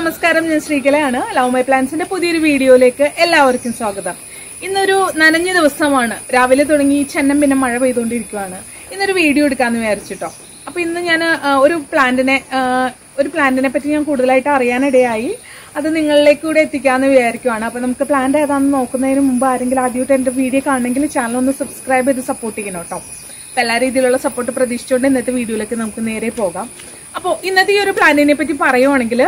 നമസ്കാരം ഞാൻ ശ്രീകലയാണ് love my പ്ലാൻസിന്റെ പുതിയൊരു വീഡിയോയിലേക്ക് എല്ലാവർക്കും സ്വാഗതം ഇന്നൊരു നനഞ്ഞ ദിവസമാണ് രാവിലെ തുടങ്ങി ചെന്നം പിന്നെ മഴ പെയ്തുകൊണ്ടിരിക്കുകയാണ് ഇന്നൊരു വീഡിയോ എടുക്കാന്ന് വിചാരിച്ചിട്ടോ അപ്പൊ ഇന്ന് ഞാൻ ഒരു പ്ലാന്റിനെ ആ, ഒരു പ്ലാന്റിനെ പറ്റി ഞാൻ കൂടുതലായിട്ട് അറിയാനിടയായി അത് നിങ്ങളിലേക്ക് കൂടെ എത്തിക്കാന്ന് വിചാരിക്കുവാണ് അപ്പൊ നമുക്ക് പ്ലാന്റ് ഏതാണെന്ന് നോക്കുന്നതിന് മുമ്പ് ആരെങ്കിലും ആദ്യമായിട്ട് എന്റെ വീഡിയോ കാണണമെങ്കിൽ ചാനൽ ഒന്ന് സബ്സ്ക്രൈബ് ചെയ്ത് സപ്പോർട്ട് ചെയ്യണം കേട്ടോ അപ്പൊ എല്ലാ രീതിയിലുള്ള സപ്പോർട്ട് പ്രതീക്ഷിച്ചുകൊണ്ട് ഇന്നത്തെ വീഡിയോയിലേക്ക് നമുക്ക് നേരെ പോകാം അപ്പോൾ ഇന്നത്തെ ഈ ഒരു പ്ലാന്റിനെ പറ്റി പറയുവാണെങ്കിൽ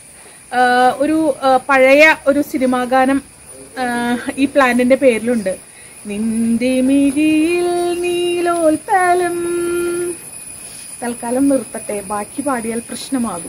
ഒരു ആ, പഴയ ഒരു സിനിമാ ഗാനം ആ, ഈ പ്ലാന്റിന്റെ പേരിലുണ്ട് നിന്റെ മിഴിയിൽ നീലോൽപ്പലം തൽക്കാലം നിർത്തട്ടെ ബാക്കി പാടിയാൽ പ്രശ്നമാകും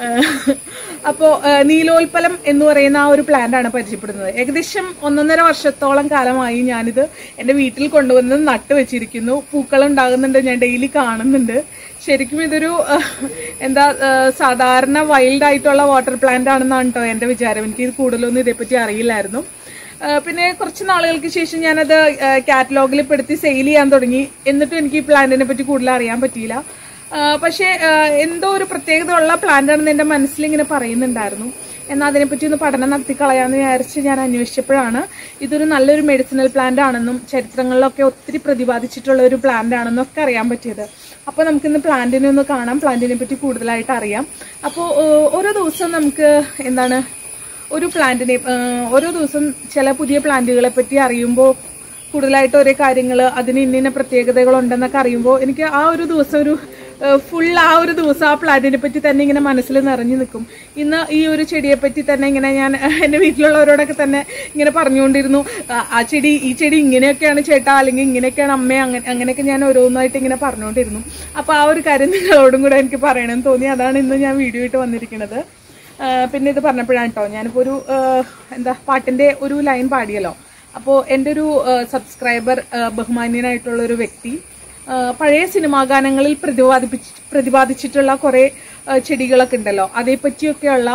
അപ്പോൾ നീലോൽപ്പലം എന്ന് പറയുന്ന ആ ഒരു പ്ലാന്റ് ആണ് പരിചയപ്പെടുന്നത് ഏകദേശം ഒന്നൊന്നര വർഷത്തോളം കാലമായി ഞാനിത് എൻ്റെ വീട്ടിൽ കൊണ്ടുവന്ന് നട്ട് വെച്ചിരിക്കുന്നു പൂക്കൾ ഉണ്ടാകുന്നുണ്ട് ഞാൻ ഡെയിലി കാണുന്നുണ്ട് ശരിക്കും ഇതൊരു ആ, എന്താ ആ, സാധാരണ വൈൽഡ് ആയിട്ടുള്ള വാട്ടർ പ്ലാന്റ് ആണെന്നാണ് കേട്ടോ എൻ്റെ വിചാരം എനിക്ക് ഇത് കൂടുതലൊന്നും ഇതേപ്പറ്റി അറിയില്ലായിരുന്നു ആ, പിന്നെ കുറച്ച് നാളുകൾക്ക് ശേഷം ഞാനത് കാറ്റലോഗിൽ പെടുത്തി സെയിൽ ചെയ്യാൻ തുടങ്ങി എന്നിട്ടും എനിക്ക് ഈ പ്ലാന്റിനെ പറ്റി കൂടുതൽ അറിയാൻ പറ്റിയില്ല ആ, പക്ഷേ ആ, എന്തോ ഒരു പ്രത്യേകത ഉള്ള പ്ലാന്റ് ആണെന്ന് എൻ്റെ മനസ്സിൽ ഇങ്ങനെ പറയുന്നുണ്ടായിരുന്നു എന്നാൽ അതിനെപ്പറ്റി ഒന്ന് പഠനം നടത്തി കളയാമെന്ന് വിചാരിച്ച് ഞാൻ അന്വേഷിച്ചപ്പോഴാണ് ഇതൊരു നല്ലൊരു മെഡിസിനൽ പ്ലാന്റ് ആണെന്നും ചരിത്രങ്ങളിലൊക്കെ ഒത്തിരി പ്രതിപാദിച്ചിട്ടുള്ള ഒരു പ്ലാന്റ് ആണെന്നും ഒക്കെ അറിയാൻ പറ്റിയത് അപ്പോൾ നമുക്കിന്ന് പ്ലാന്റിനെ ഒന്ന് കാണാം പ്ലാന്റിനെ പറ്റി കൂടുതലായിട്ട് അറിയാം അപ്പോൾ ഓരോ ദിവസവും നമുക്ക് എന്താണ് ഒരു പ്ലാന്റിനെ ഓരോ ദിവസം ചില പുതിയ പ്ലാന്റുകളെ പറ്റി അറിയുമ്പോൾ കൂടുതലായിട്ട് ഓരോ കാര്യങ്ങൾ അതിന് ഇന്ന ഇന്ന പ്രത്യേകതകൾ ഉണ്ടെന്നൊക്കെ അറിയുമ്പോൾ എനിക്ക് ആ ഒരു ദിവസം ഒരു ഫുൾ ആ ഒരു ദിവസം ആ പ്ലാന്റിനെ പറ്റി തന്നെ ഇങ്ങനെ മനസ്സിൽ നിറഞ്ഞു നിൽക്കും ഇന്ന് ഈ ഒരു ചെടിയെ പറ്റി തന്നെ ഇങ്ങനെ ഞാൻ എൻ്റെ വീട്ടിലുള്ളവരോടൊക്കെ തന്നെ ഇങ്ങനെ പറഞ്ഞുകൊണ്ടിരുന്നു ആ, ആ ചെടി ഈ ചെടി ഇങ്ങനെയൊക്കെയാണ് ചേട്ടാ അല്ലെങ്കിൽ ഇങ്ങനെയൊക്കെയാണ് അമ്മ അങ്ങനെ അങ്ങനെയൊക്കെ ഞാൻ ഓരോന്നായിട്ട് ഇങ്ങനെ പറഞ്ഞുകൊണ്ടിരുന്നു അപ്പോൾ ആ ഒരു കാര്യം നിങ്ങളോടും കൂടെ എനിക്ക് പറയണമെന്ന് തോന്നി അതാണ് ഇന്ന് ഞാൻ വീഡിയോ ആയിട്ട് വന്നിരിക്കുന്നത് ആ, പിന്നെ ഇത് പറഞ്ഞപ്പോഴാണ് കേട്ടോ ഞാനിപ്പോൾ ഒരു ആ, എന്താ പാട്ടിൻ്റെ ഒരു ലൈൻ പാടിയല്ലോ അപ്പോൾ എൻ്റെ ഒരു സബ്സ്ക്രൈബർ ബഹുമാന്യനായിട്ടുള്ള ഒരു വ്യക്തി ആ, പഴയ സിനിമാ ഗാനങ്ങളിൽ പ്രതിപാദിപ്പിച്ച് പ്രതിപാദിച്ചിട്ടുള്ള കുറേ ആ, ചെടികളൊക്കെ ഉണ്ടല്ലോ അതേപ്പറ്റിയൊക്കെയുള്ള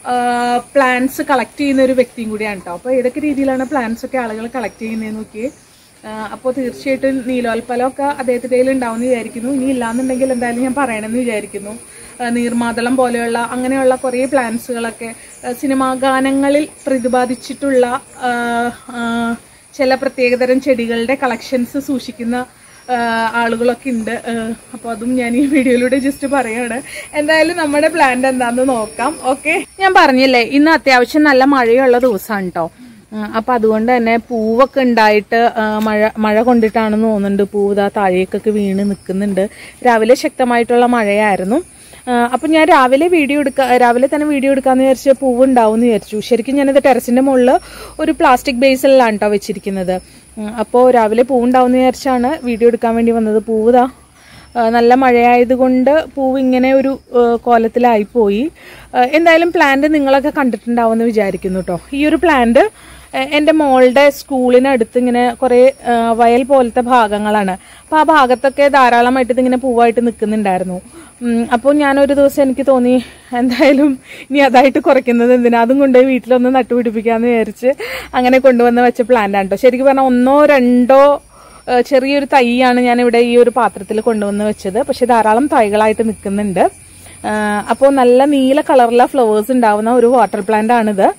പ്ലാന്റ്സ് കളക്ട് ചെയ്യുന്ന ഒരു വ്യക്തിയും കൂടിയാണ് കേട്ടോ അപ്പോൾ ഏതൊക്കെ രീതിയിലാണ് പ്ലാന്റ്സ് ഒക്കെ ആളുകൾ കളക്ട് ചെയ്യുന്നതെന്ന് നോക്കിയേ അപ്പോൾ തീർച്ചയായിട്ടും നീലോൽപ്പലമൊക്കെ അദ്ദേഹത്തിൻ്റെ കയ്യിൽ ഉണ്ടാവുമെന്ന് വിചാരിക്കുന്നു ഇനി ഇല്ലാന്നുണ്ടെങ്കിൽ എന്തായാലും ഞാൻ പറയണമെന്ന് വിചാരിക്കുന്നു ആ, നീർമാതളം പോലെയുള്ള അങ്ങനെയുള്ള കുറേ പ്ലാന്റ്സുകളൊക്കെ ആ, സിനിമാ ഗാനങ്ങളിൽ പ്രതിപാദിച്ചിട്ടുള്ള ആ, ആ, ചില പ്രത്യേകതരം ചെടികളുടെ കളക്ഷൻസ് സൂക്ഷിക്കുന്ന ആ, ആളുകളൊക്കെ ഉണ്ട് അപ്പോൾ അതും ഞാൻ ഈ വീഡിയോയിലൂടെ ജസ്റ്റ് പറയാണ് എന്തായാലും നമ്മുടെ പ്ലാന്റ് എന്താണെന്ന് നോക്കാം ഓക്കെ ഞാൻ പറഞ്ഞില്ലേ ഇന്ന് അത്യാവശ്യം നല്ല മഴയുള്ള ദിവസമാണ് കേട്ടോ അപ്പൊ അതുകൊണ്ട് തന്നെ പൂവൊക്കെ ഉണ്ടായിട്ട് ആ, മഴ മഴ കൊണ്ടിട്ടാണെന്ന് തോന്നുന്നുണ്ട് പൂവ് ഇതാ താഴേക്കൊക്കെ വീണ് നിൽക്കുന്നുണ്ട് രാവിലെ ശക്തമായിട്ടുള്ള മഴയായിരുന്നു ആ, അപ്പൊ ഞാൻ രാവിലെ വീഡിയോ എടുക്ക രാവിലെ തന്നെ വീഡിയോ എടുക്കാന്ന് വിചാരിച്ച പൂവ് ഉണ്ടാവും എന്ന് വിചാരിച്ചു ശരിക്കും ഞാനത് ടെറസിന്റെ മുകളിൽ ഒരു പ്ലാസ്റ്റിക് ബേസിലാണ് കേട്ടോ വെച്ചിരിക്കുന്നത് അപ്പോൾ രാവിലെ പൂവുണ്ടാവും എന്ന് വിചാരിച്ചാണ് വീഡിയോ എടുക്കാൻ വേണ്ടി വന്നത് പൂവ് ദാ ആ, നല്ല മഴയായതുകൊണ്ട് പൂവ് ഇങ്ങനെ ഒരു ആ, കോലത്തിലായിപ്പോയി ആ, എന്തായാലും പ്ലാന്റ് നിങ്ങളൊക്കെ കണ്ടിട്ടുണ്ടാവുമെന്ന് വിചാരിക്കുന്നു കേട്ടോ ഈ ഒരു പ്ലാന്റ് എൻ്റെ മോളുടെ സ്കൂളിനടുത്ത് ഇങ്ങനെ കുറേ ആ, വയൽ പോലത്തെ ഭാഗങ്ങളാണ് അപ്പോൾ ആ ഭാഗത്തൊക്കെ ധാരാളമായിട്ട് ഇതിങ്ങനെ പൂവായിട്ട് നിൽക്കുന്നുണ്ടായിരുന്നു ഉം, അപ്പോൾ ഞാനൊരു ദിവസം എനിക്ക് തോന്നി എന്തായാലും ഇനി അതായിട്ട് കുറയ്ക്കുന്നത് എന്തിനാ അതും കൊണ്ടുപോയി വീട്ടിലൊന്ന് നട്ടുപിടിപ്പിക്കാമെന്ന് വിചാരിച്ച് അങ്ങനെ കൊണ്ടുവന്ന് വെച്ച പ്ലാന്റ് ആണ് കേട്ടോ ശരിക്കും പറഞ്ഞാൽ ഒന്നോ രണ്ടോ ഏഹ് ചെറിയൊരു തൈയാണ് ഞാൻ ഇവിടെ ഈ ഒരു പാത്രത്തിൽ കൊണ്ടുവന്ന് വെച്ചത് പക്ഷെ ധാരാളം തൈകളായിട്ട് നിൽക്കുന്നുണ്ട് അപ്പോൾ നല്ല നീല കളറിലെ ഫ്ലവേഴ്സ് ഉണ്ടാവുന്ന ഒരു വാട്ടർ പ്ലാന്റ് ആണിത്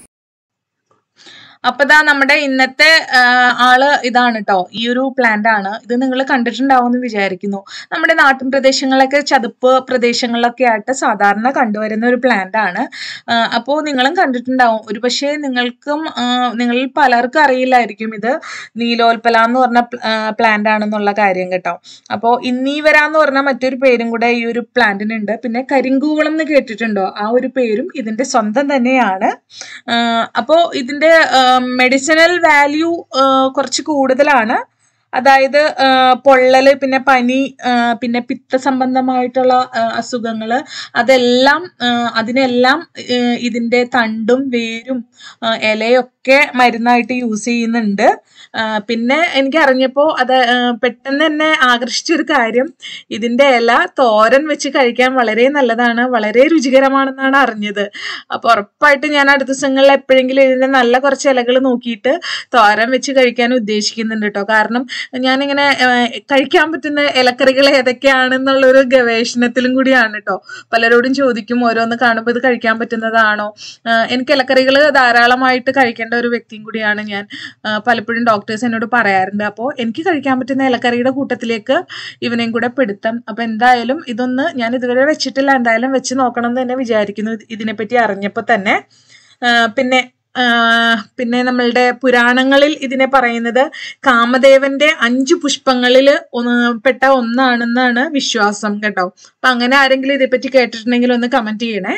അപ്പൊ ദാ നമ്മുടെ ഇന്നത്തെ ആ, ആള് ഇതാണ് കേട്ടോ ഈ ഒരു പ്ലാന്റ് ആണ് ഇത് നിങ്ങൾ കണ്ടിട്ടുണ്ടാവും എന്ന് വിചാരിക്കുന്നു നമ്മുടെ നാട്ടിൻ പ്രദേശങ്ങളിലൊക്കെ ചതുപ്പ് പ്രദേശങ്ങളിലൊക്കെ ആയിട്ട് സാധാരണ കണ്ടുവരുന്ന ഒരു പ്ലാന്റ് ആണ് അപ്പോൾ നിങ്ങളും കണ്ടിട്ടുണ്ടാവും ഒരു പക്ഷേ നിങ്ങൾക്കും ആ, നിങ്ങളിൽ പലർക്കും അറിയില്ലായിരിക്കും ഇത് നീലോൽപ്പല എന്ന് പറഞ്ഞ പ്ലാന്റ് ആണെന്നുള്ള കാര്യം കേട്ടോ അപ്പോൾ ഇന്നീവര എന്ന് പറഞ്ഞ മറ്റൊരു പേരും കൂടെ ഈ ഒരു പ്ലാന്റിനുണ്ട് പിന്നെ കരിങ്കൂവളം എന്ന് കേട്ടിട്ടുണ്ടോ ആ ഒരു പേരും ഇതിന്റെ സ്വന്തം തന്നെയാണ് അപ്പോൾ ഇതിന്റെ മെഡിസിനൽ വാല്യൂ കുറച്ച് കൂടുതലാണ് അതായത് ആ, പൊള്ളല് പിന്നെ പനി ആ, പിന്നെ പിത്ത സംബന്ധമായിട്ടുള്ള ആ, അസുഖങ്ങള് അതെല്ലാം ആ, അതിനെല്ലാം ഏ, ഇതിന്റെ തണ്ടും വേരും ആ, ഇലയൊക്കെ മരുന്നായിട്ട് യൂസ് ചെയ്യുന്നുണ്ട് ആ, പിന്നെ എനിക്ക് അറിഞ്ഞപ്പോൾ അത് ആ, പെട്ടെന്ന് തന്നെ ആകർഷിച്ച ഒരു കാര്യം ഇതിന്റെ ഇല തോരൻ വെച്ച് കഴിക്കാൻ വളരെ നല്ലതാണ് വളരെ രുചികരമാണെന്നാണ് അറിഞ്ഞത് അപ്പൊ ഉറപ്പായിട്ട് ഞാൻ അടുത്ത ദിവസങ്ങളിൽ എപ്പോഴെങ്കിലും ഇതിന്റെ നല്ല കുറച്ച് ഇലകൾ നോക്കിയിട്ട് തോരൻ വെച്ച് കഴിക്കാൻ ഉദ്ദേശിക്കുന്നുണ്ട് കേട്ടോ കാരണം ഞാനിങ്ങനെ ഏഹ്, കഴിക്കാൻ പറ്റുന്ന ഇലക്കറികൾ ഏതൊക്കെയാണെന്നുള്ളൊരു ഗവേഷണത്തിലും കൂടിയാണ് കേട്ടോ പലരോടും ചോദിക്കും ഓരോന്ന് കാണുമ്പോൾ ഇത് കഴിക്കാൻ പറ്റുന്നതാണോ ആഹ് എനിക്ക് ഇലക്കറികൾ ധാരാളമായിട്ട് കഴിക്കേണ്ട ഒരു വ്യക്തിയും കൂടിയാണ് ഞാൻ ആഹ് പലപ്പോഴും ഡോക്ടേഴ്സ് എന്നോട് പറയാറുണ്ട് അപ്പോൾ എനിക്ക് കഴിക്കാൻ പറ്റുന്ന ഇലക്കറിയുടെ കൂട്ടത്തിലേക്ക് ഇവനെയും കൂടെ പെടുത്താം അപ്പോൾ എന്തായാലും ഇതൊന്ന് ഞാൻ ഇതുവരെ വെച്ചിട്ടില്ല എന്തായാലും വെച്ച് നോക്കണം എന്ന് തന്നെ വിചാരിക്കുന്നു ഇത് ഇതിനെപ്പറ്റി അറിഞ്ഞപ്പോൾ തന്നെ ആഹ് പിന്നെ ആഹ് പിന്നെ നമ്മളുടെ പുരാണങ്ങളിൽ ഇതിനെ പറയുന്നത് കാമദേവന്റെ അഞ്ചു പുഷ്പങ്ങളിൽ പെട്ട ഒന്നാണെന്നാണ് വിശ്വാസം കേട്ടോ അപ്പൊ അങ്ങനെ ആരെങ്കിലും ഇതേപ്പറ്റി കേട്ടിട്ടുണ്ടെങ്കിൽ ഒന്ന് കമന്റ് ചെയ്യണേ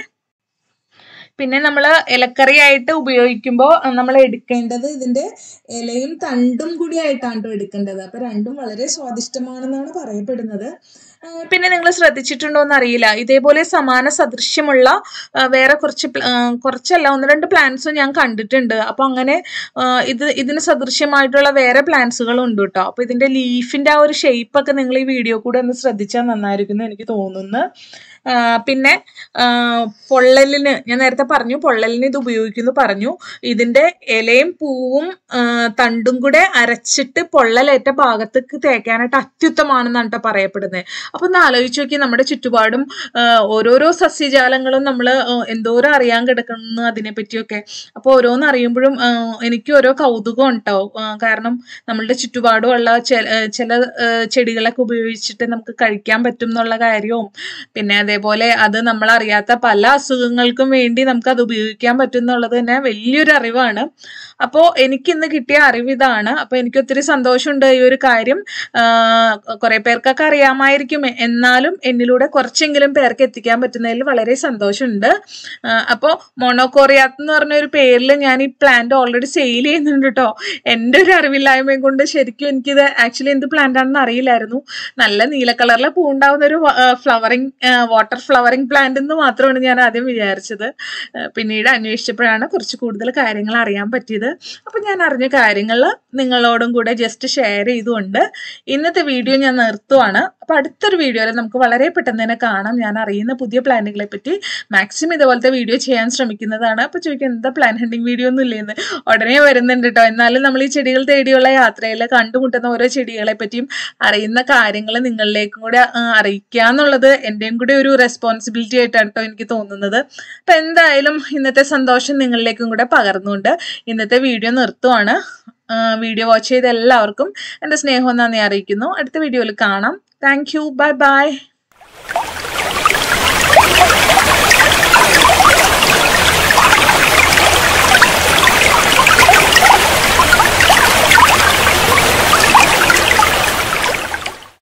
പിന്നെ നമ്മൾ ഇലക്കറിയായിട്ട് ഉപയോഗിക്കുമ്പോൾ നമ്മൾ എടുക്കേണ്ടത് ഇതിന്റെ ഇലയും തണ്ടും കൂടി ആയിട്ടാണ് ട്ടോ എടുക്കേണ്ടത് അപ്പൊ രണ്ടും വളരെ സ്വാദിഷ്ടമാണെന്നാണ് പറയപ്പെടുന്നത് ആ, പിന്നെ നിങ്ങൾ ശ്രദ്ധിച്ചിട്ടുണ്ടോ എന്ന് അറിയില്ല ഇതേപോലെ സമാന സദൃശ്യമുള്ള ആ, വേറെ കുറച്ച് പ്ല- ആ, കുറച്ചല്ല ഒന്ന് രണ്ട് പ്ലാന്റ്സും ഞാൻ കണ്ടിട്ടുണ്ട് അപ്പൊ അങ്ങനെ ആ, ഇത് ഇതിന് സദൃശ്യമായിട്ടുള്ള വേറെ പ്ലാന്റ്സുകളും ഉണ്ട് കേട്ടോ അപ്പൊ ഇതിന്റെ ലീഫിന്റെ ആ ഒരു ഷേപ്പ് ഒക്കെ നിങ്ങൾ ഈ വീഡിയോ കൂടെ ഒന്ന് ശ്രദ്ധിച്ചാൽ നന്നായിരിക്കും എന്ന് എനിക്ക് തോന്നുന്നു ആ, പിന്നെ ആ, പൊള്ളലിന് ഞാൻ നേരത്തെ പറഞ്ഞു പൊള്ളലിന് ഇത് ഉപയോഗിക്കുന്നു പറഞ്ഞു ഇതിന്റെ ഇലയും പൂവും ആ, തണ്ടും കൂടെ അരച്ചിട്ട് പൊള്ളലേറ്റ ഭാഗത്തേക്ക് തേക്കാനായിട്ട് അത്യുത്തമാണെന്നാണ് കേട്ടോ പറയപ്പെടുന്നത് അപ്പൊ ഒന്ന് ആലോചിച്ച് നോക്കി നമ്മുടെ ചുറ്റുപാടും ആ, ഓരോരോ സസ്യജാലങ്ങളും നമ്മൾ എന്തോരം അറിയാൻ കിടക്കുന്നു അതിനെ പറ്റിയൊക്കെ അപ്പോൾ ഓരോന്ന് അറിയുമ്പോഴും ആ, എനിക്ക് ഓരോ കൗതുകം ഉണ്ടാവും ആ, കാരണം നമ്മളുടെ ചുറ്റുപാടുമുള്ള ചെ- ആ, ചില ആ, ചെടികളൊക്കെ ഉപയോഗിച്ചിട്ട് നമുക്ക് കഴിക്കാൻ പറ്റും എന്നുള്ള കാര്യവും പിന്നെ അതേപോലെ അത് നമ്മൾ അറിയാത്ത പല അസുഖങ്ങൾക്കും വേണ്ടി നമുക്ക് അത് ഉപയോഗിക്കാൻ പറ്റും എന്നുള്ളത് തന്നെ വലിയൊരു അറിവാണ് അപ്പോൾ എനിക്ക് ഇന്ന് കിട്ടിയ അറിവ് ഇതാണ് അപ്പോൾ എനിക്ക് ഒത്തിരി സന്തോഷമുണ്ട് ഈ ഒരു കാര്യം കുറെ പേർക്കൊക്കെ അറിയാമായിരിക്കും എന്നാലും എന്നിലൂടെ കുറച്ചെങ്കിലും പേർക്ക് എത്തിക്കാൻ പറ്റുന്നതിൽ വളരെ സന്തോഷമുണ്ട് അപ്പോൾ മോണോകോറിയാത്ത് എന്ന് പറഞ്ഞ ഒരു പേരിൽ ഞാൻ ഈ പ്ലാന്റ് ഓൾറെഡി സെയിൽ ചെയ്യുന്നുണ്ട് കേട്ടോ എൻ്റെ ഒരു അറിവില്ലായ്മയും കൊണ്ട് ശരിക്കും എനിക്കിത് ആക്ച്വലി എന്ത് പ്ലാന്റ് ആണെന്ന് അറിയില്ലായിരുന്നു നല്ല നീല കളറിലെ പൂ ഉണ്ടാവുന്ന ഒരു ഫ്ലവറിങ് വാട്ടർ ഫ്ലവറിങ് പ്ലാന്റ് എന്ന് മാത്രമാണ് ഞാൻ ആദ്യം വിചാരിച്ചത് ആ, പിന്നീട് അന്വേഷിച്ചപ്പോഴാണ് കുറച്ച് കൂടുതൽ കാര്യങ്ങൾ അറിയാൻ പറ്റിയത് അപ്പൊ ഞാൻ അറിഞ്ഞ കാര്യങ്ങൾ നിങ്ങളോടും കൂടെ ജസ്റ്റ് ഷെയർ ചെയ്തുകൊണ്ട് ഇന്നത്തെ വീഡിയോ ഞാൻ നിർത്തുവാണ് അപ്പൊ അടുത്തൊരു വീഡിയോയിൽ നമുക്ക് വളരെ പെട്ടെന്ന് തന്നെ കാണാം ഞാൻ അറിയുന്ന പുതിയ പ്ലാന്റുകളെ പറ്റി മാക്സിമം ഇതുപോലത്തെ വീഡിയോ ചെയ്യാൻ ശ്രമിക്കുന്നതാണ് അപ്പൊ ചോദിക്കും എന്താ പ്ലാൻ ഹണ്ടിങ് വീഡിയോ ഒന്നും ഇല്ലേന്ന് ഉടനെ വരുന്നുണ്ട് കേട്ടോ എന്നാലും നമ്മൾ ഈ ചെടികൾ തേടിയുള്ള യാത്രയിൽ കണ്ടുമുട്ടുന്ന ഓരോ ചെടികളെ പറ്റിയും അറിയുന്ന കാര്യങ്ങൾ നിങ്ങളിലേക്കും കൂടെ ആ, അറിയിക്കുക എന്നുള്ളത് എൻ്റെയും കൂടെ ഒരു റെസ്പോൺസിബിലിറ്റി ആയിട്ടാണ് കേട്ടോ എനിക്ക് തോന്നുന്നത് അപ്പൊ എന്തായാലും ഇന്നത്തെ സന്തോഷം നിങ്ങളിലേക്കും കൂടെ പകർന്നുകൊണ്ട് ഇന്നത്തെ വീഡിയോ നിർത്തുവാണ് വീഡിയോ വാച്ച് ചെയ്ത എല്ലാവർക്കും എൻ്റെ സ്നേഹം നന്ദി അറിയിക്കുന്നു അടുത്ത വീഡിയോയിൽ കാണാം താങ്ക് യു ബൈ ബൈ